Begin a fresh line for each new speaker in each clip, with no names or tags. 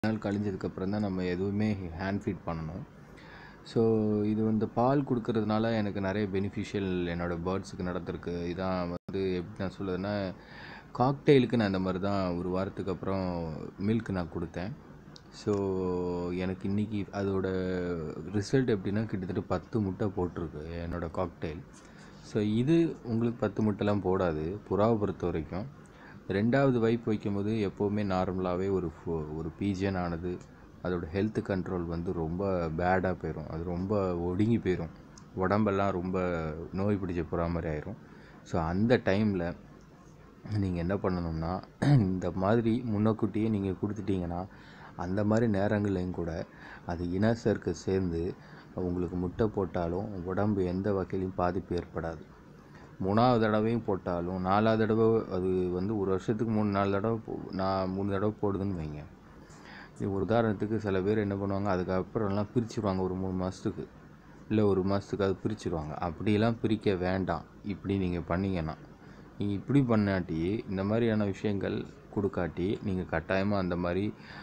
நாள் கழிஞ்சதுக்கப்புறம் தான் நம்ம எதுவுமே ஹேண்ட் ஃபீட் பண்ணணும் ஸோ இது வந்து பால் கொடுக்கறதுனால எனக்கு நிறைய பெனிஃபிஷியல் என்னோடய பேர்ட்ஸுக்கு நடந்திருக்கு இதான் வந்து எப்படி நான் சொல்லுறதுன்னா காக்டெயிலுக்கு நான் இந்த மாதிரி தான் ஒரு வாரத்துக்கு அப்புறம் மில்க் நான் கொடுத்தேன் ஸோ எனக்கு இன்றைக்கி அதோட ரிசல்ட் எப்படின்னா கிட்டத்தட்ட பத்து முட்டை போட்டிருக்கு என்னோடய காக்டெயில் ஸோ இது உங்களுக்கு பத்து முட்டைலாம் போடாது புறாவை பொறுத்த வரைக்கும் ரெண்டாவது வைப் வைக்கும்போது எப்போவுமே நார்மலாகவே ஒரு ஃபோ- ஒரு பீஜன் ஆனது அதோட ஹெல்த் கண்ட்ரோல் வந்து ரொம்ப பேடாக போயிடும் அது ரொம்ப ஒடுங்கி போயிடும் உடம்பெல்லாம் ரொம்ப நோய் பிடிச்ச புறா மாதிரி ஆயிரும் ஸோ அந்த டைமில் நீங்கள் என்ன பண்ணணும்னா இந்த மாதிரி முன்னக்கூட்டியே நீங்கள் கொடுத்துட்டீங்கன்னா அந்த மாதிரி நேரங்கள்லையும் கூட அது இனசேர்க்க சேர்ந்து உங்களுக்கு முட்டை போட்டாலும் உடம்பு எந்த வகையிலையும் பாதிப்பு ஏற்படாது மூணாவது தடவையும் போட்டாலும் நாலாவது தடவை அது வந்து ஒரு வருஷத்துக்கு மூணு நாலு தடவை போ- நான் மூணு தடவை போடுதுன்னு வைங்க இது ஒரு உதாரணத்துக்கு சில பேர் என்ன பண்ணுவாங்க அதுக்கப்புறம்லாம் பிரிச்சுருவாங்க ஒரு மூணு மாதத்துக்கு இல்லை ஒரு மாதத்துக்கு அது பிரிச்சுருவாங்க அப்படியெல்லாம் பிரிக்க வேண்டாம் இப்படி நீங்கள் பண்ணீங்கன்னா நீங்கள் இப்படி பண்ணாட்டி இந்த மாதிரியான விஷயங்கள் கொடுக்காட்டி நீங்கள் கட்டாயமாக அந்த மாதிரி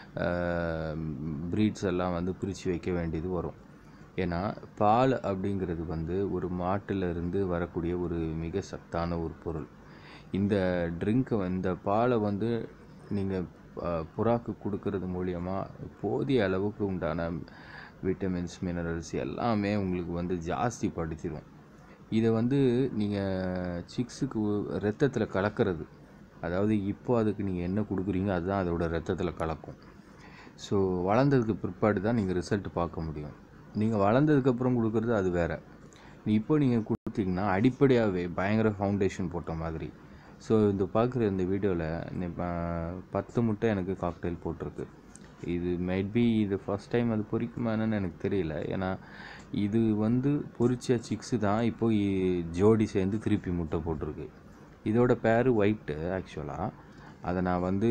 ப்ரீட்ஸ் எல்லாம் வந்து பிரித்து வைக்க வேண்டியது வரும் ஏன்னா பால் அப்படிங்கிறது வந்து ஒரு மாட்டுல இருந்து வரக்கூடிய ஒரு மிக சத்தான ஒரு பொருள் இந்த ட்ரிங்க்கை இந்த பாலை வந்து நீங்கள் புறாக்கு கொடுக்கறது மூலியமா போதிய அளவுக்கு உண்டான விட்டமின்ஸ் மினரல்ஸ் எல்லாமே உங்களுக்கு வந்து ஜாஸ்தி படுத்திடும் இதை வந்து நீங்கள் சிக்ஸுக்கு ரத்தத்தில் கலக்கிறது அதாவது இப்போ அதுக்கு நீங்கள் என்ன கொடுக்குறீங்க அதுதான் அதோட ரத்தத்தில் கலக்கும் ஸோ வளர்ந்ததுக்கு பிற்பாடு தான் நீங்கள் ரிசல்ட் பார்க்க முடியும் நீங்கள் வளர்ந்ததுக்கப்புறம் கொடுக்குறது அது வேறு இப்போ நீங்கள் கொடுத்தீங்கன்னா அடிப்படையாகவே பயங்கர ஃபவுண்டேஷன் போட்ட மாதிரி ஸோ இந்த பார்க்குற இந்த வீடியோவில் பத்து முட்டை எனக்கு காக்டெயில் போட்டிருக்கு இது மைட் பி இது ஃபஸ்ட் டைம் அது பொரிக்குமா என்னன்னு எனக்கு தெரியல ஏன்னா இது வந்து பொரிச்ச சிக்ஸு தான் இப்போ இ- ஜோடி சேர்ந்து திருப்பி முட்டை போட்டிருக்கு இதோட பேர் ஒயிட்டு ஆக்சுவலாக அதை நான் வந்து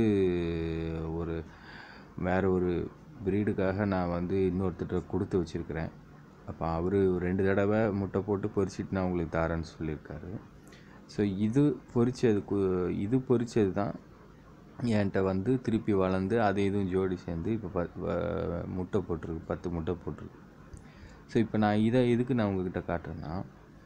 ஒரு வேற ஒரு ப்ரீடுக்காக நான் வந்து இன்னொருத்தர்கிட்ட கொடுத்து வச்சுருக்கிறேன் அப்போ அவர் ரெண்டு தடவை முட்டை போட்டு பொரிச்சிட்டு நான் உங்களுக்கு தரேன்னு சொல்லியிருக்காரு ஸோ இது பொரிச்சது கு- இது பொரிச்சது தான் என்கிட்ட வந்து திருப்பி வளர்ந்து அது இதுவும் ஜோடி சேர்ந்து இப்போ பத் வ- முட்டை போட்டிருக்கு பத்து முட்டை போட்டிருக்கு ஸோ இப்போ நான் இதை எதுக்கு நான் உங்ககிட்ட காட்டுறேன்னா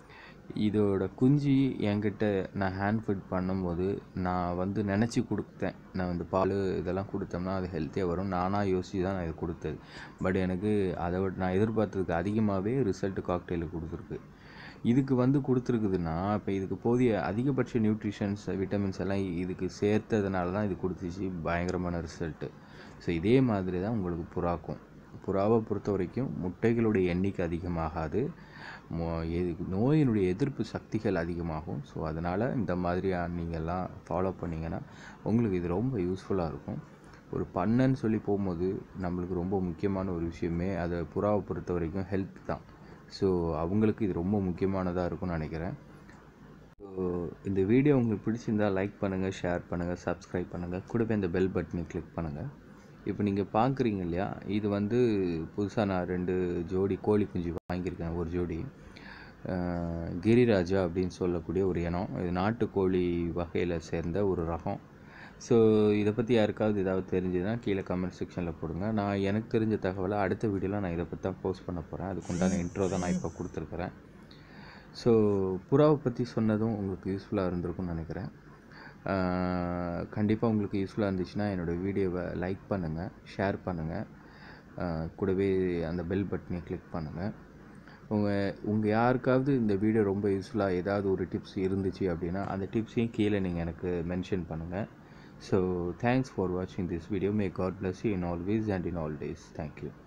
இதோட குஞ்சு என்கிட்ட நான் ஹேண்ட் ஃபீட் பண்ணும்போது நான் வந்து நினச்சி கொடுத்தேன் நான் வந்து பால் இதெல்லாம் கொடுத்தோம்னா அது ஹெல்த்தியாக வரும் நானாக யோசிச்சு தான் நான் இது கொடுத்தது பட் எனக்கு அதை விட நான் எதிர்பார்த்ததுக்கு அதிகமாகவே ரிசல்ட் காக்டெயிலுக்கு கொடுத்துருக்கு இதுக்கு வந்து கொடுத்துருக்குதுன்னா இப்போ இதுக்கு போதிய அதிகபட்ச நியூட்ரிஷன்ஸ் விட்டமின்ஸ் எல்லாம் இதுக்கு சேர்த்ததுனால தான் இது கொடுத்துச்சு பயங்கரமான ரிசல்ட்டு ஸோ இதே மாதிரி தான் உங்களுக்கு புறாக்கும் புறாவை பொறுத்த வரைக்கும் முட்டைகளுடைய எண்ணிக்கை அதிகமாகாது மோ- எது- நோயினுடைய எதிர்ப்பு சக்திகள் அதிகமாகும் ஸோ அதனால் இந்த மாதிரியான நீங்கள்லாம் ஃபாலோ பண்ணிங்கன்னா உங்களுக்கு இது ரொம்ப யூஸ்ஃபுல்லாக இருக்கும் ஒரு பண்ணைன்னு சொல்லி போகும்போது நம்மளுக்கு ரொம்ப முக்கியமான ஒரு விஷயமே அதை புறாவை பொறுத்த வரைக்கும் ஹெல்த் தான் ஸோ அவங்களுக்கு இது ரொம்ப முக்கியமானதாக இருக்கும்னு நினைக்கிறேன் ஸோ இந்த வீடியோ உங்களுக்கு பிடிச்சிருந்தா லைக் பண்ணுங்கள் ஷேர் பண்ணுங்கள் சப்ஸ்கிரைப் பண்ணுங்கள் கூடவே இந்த பெல் பட்டனை கிளிக் பண்ணுங்கள் இப்போ நீங்கள் பார்க்குறீங்க இல்லையா இது வந்து புதுசாக நான் ரெண்டு ஜோடி கோழி குஞ்சு வாங்கியிருக்கேன் ஒரு ஜோடி அஹ், கிரிராஜா அப்படின்னு சொல்லக்கூடிய ஒரு இனம் இது நாட்டுக்கோழி வகையில் சேர்ந்த ஒரு ரகம் ஸோ இதை பற்றி யாருக்காவது ஏதாவது தெரிஞ்சதுன்னா கீழே கமெண்ட் செக்ஷனில் போடுங்க நான் எனக்கு தெரிஞ்ச தகவலை அடுத்த வீடியோவில் நான் இதை பற்றி தான் போஸ்ட் பண்ண போகிறேன் அதுக்கு உண்டான இன்ட்ரோ தான் நான் இப்போ கொடுத்துருக்குறேன் ஸோ புறாவை பற்றி சொன்னதும் உங்களுக்கு யூஸ்ஃபுல்லாக இருந்திருக்கும்னு நினைக்கிறேன் கண்டிப்பாக உங்களுக்கு யூஸ்ஃபுல்லாக இருந்துச்சுன்னா என்னோடய வீடியோவை லைக் பண்ணுங்கள் ஷேர் பண்ணுங்கள் கூடவே அந்த பெல் பட்டனை கிளிக் பண்ணுங்கள் உங்கள் உங்கள் யாருக்காவது இந்த வீடியோ ரொம்ப யூஸ்ஃபுல்லாக ஏதாவது ஒரு டிப்ஸ் இருந்துச்சு அப்படின்னா அந்த டிப்ஸையும் கீழே நீங்கள் எனக்கு மென்ஷன் பண்ணுங்கள் ஸோ தேங்க்ஸ் ஃபார் வாட்சிங் this video may God bless you in always and in all days thank you